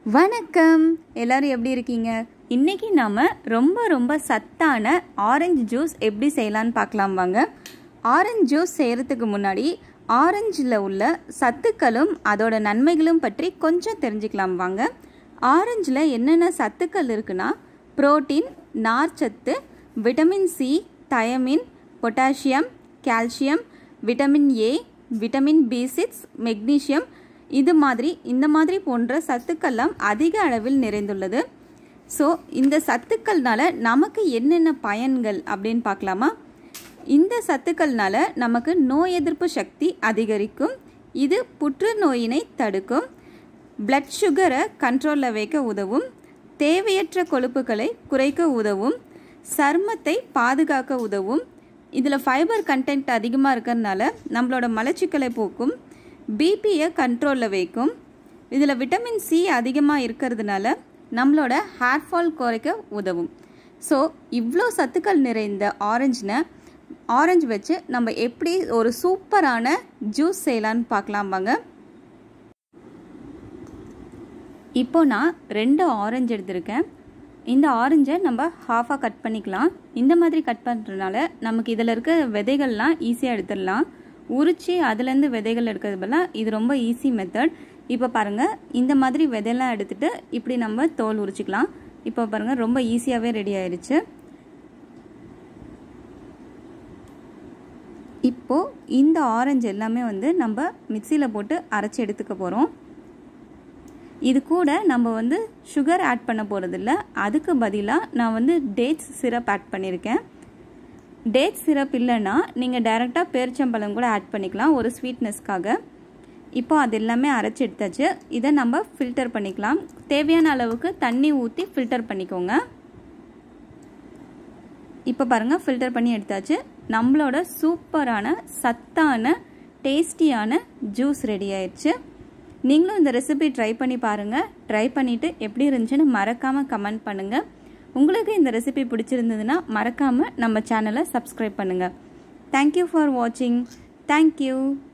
வணக்கம் எல்லாரும் எப்படி இருக்கீங்க இன்னைக்கு நாம ரொம்ப ரொம்ப சத்தான ஆரஞ்சு ஜூஸ் எப்படி செய்யலாம்னு பார்க்கலாம் வாங்க ஆரஞ்சு ஜூஸ் செய்யறதுக்கு முன்னாடி ஆரஞ்சில் உள்ள சத்துக்களும் அதோட நன்மைகளும் பற்றி கொஞ்சம் தெரிஞ்சுக்கலாம் வாங்க ஆரஞ்சில் என்னென்ன சத்துக்கள் இருக்குன்னா புரோட்டீன் நார்ச்சத்து vitamin C thiamine potassium calcium vitamin A vitamin B six magnesium இது மாதிரி இந்த மாதிரி போன்ற சத்துக்கள்லாம் அதிக அளவில் நிறைந்துள்ளது ஸோ இந்த சத்துக்கள்னால நமக்கு என்னென்ன பயன்கள் அப்படின்னு பார்க்கலாமா இந்த சத்துக்கள்னால நமக்கு நோய் எதிர்ப்பு சக்தி அதிகரிக்கும் இது புற்றுநோயினை தடுக்கும் பிளட் சுகரை கண்ட்ரோலில் வைக்க உதவும் தேவையற்ற கொழுப்புகளை குறைக்க உதவும் சர்மத்தை பாதுகாக்க உதவும் இதில் ஃபைபர் கண்டென்ட் அதிகமாக இருக்கிறதுனால நம்மளோட மலச்சிக்கலை போக்கும் பிபியை கண்ட்ரோலில் வைக்கும் இதில் விட்டமின் சி அதிகமாக இருக்கிறதுனால நம்மளோட ஹேர் ஃபால் குறைக்க உதவும் ஸோ இவ்வளோ சத்துக்கள் நிறைந்த ஆரஞ்சினை ஆரஞ்சு வச்சு நம்ம எப்படி ஒரு சூப்பரான ஜூஸ் செய்யலான்னு பார்க்கலாம் வாங்க இப்போ நான் ரெண்டு ஆரஞ்சு எடுத்திருக்கேன் இந்த ஆரஞ்சை நம்ம ஹாஃபாக கட் பண்ணிக்கலாம் இந்த மாதிரி கட் பண்ணுறதுனால நமக்கு இதில் இருக்க விதைகள்லாம் ஈஸியாக எடுத்துடலாம் உரித்து அதுலேருந்து விதைகள் எடுக்கிறது பதிலாக இது ரொம்ப ஈஸி மெத்தட் இப்போ பாருங்கள் இந்த மாதிரி விதையெல்லாம் எடுத்துகிட்டு இப்படி நம்ம தோல் உரிச்சிக்கலாம் இப்போ பாருங்கள் ரொம்ப ஈஸியாகவே ரெடி ஆயிடுச்சு இப்போது இந்த ஆரஞ்சு எல்லாமே வந்து நம்ம மிக்சியில் போட்டு அரைச்சி எடுத்துக்க போகிறோம் இது கூட நம்ம வந்து சுகர் ஆட் பண்ண போகிறதில்ல அதுக்கு பதிலாக நான் வந்து டேட்ஸ் சிரப் ஆட் பண்ணியிருக்கேன் டேட் சிரப் இல்லைன்னா நீங்கள் டைரெக்டாக பேரிச்சம்பழம் கூட ஆட் பண்ணிக்கலாம் ஒரு ஸ்வீட்னஸ்க்காக இப்போ அது எல்லாமே அரைச்சி எடுத்தாச்சு இதை நம்ம ஃபில்டர் பண்ணிக்கலாம் தேவையான அளவுக்கு தண்ணி ஊற்றி ஃபில்டர் பண்ணிக்கோங்க இப்போ பாருங்கள் ஃபில்டர் பண்ணி எடுத்தாச்சு நம்மளோட சூப்பரான சத்தான டேஸ்டியான ஜூஸ் ரெடி ஆயிடுச்சு நீங்களும் இந்த ரெசிபி ட்ரை பண்ணி பாருங்கள் ட்ரை பண்ணிவிட்டு எப்படி இருந்துச்சுன்னு மறக்காமல் கமெண்ட் பண்ணுங்கள் உங்களுக்கு இந்த ரெசிபி பிடிச்சிருந்ததுன்னா மறக்காமல் நம்ம சேனலை சப்ஸ்கிரைப் பண்ணுங்கள் தேங்க்யூ ஃபார் வாட்சிங் தேங்க்யூ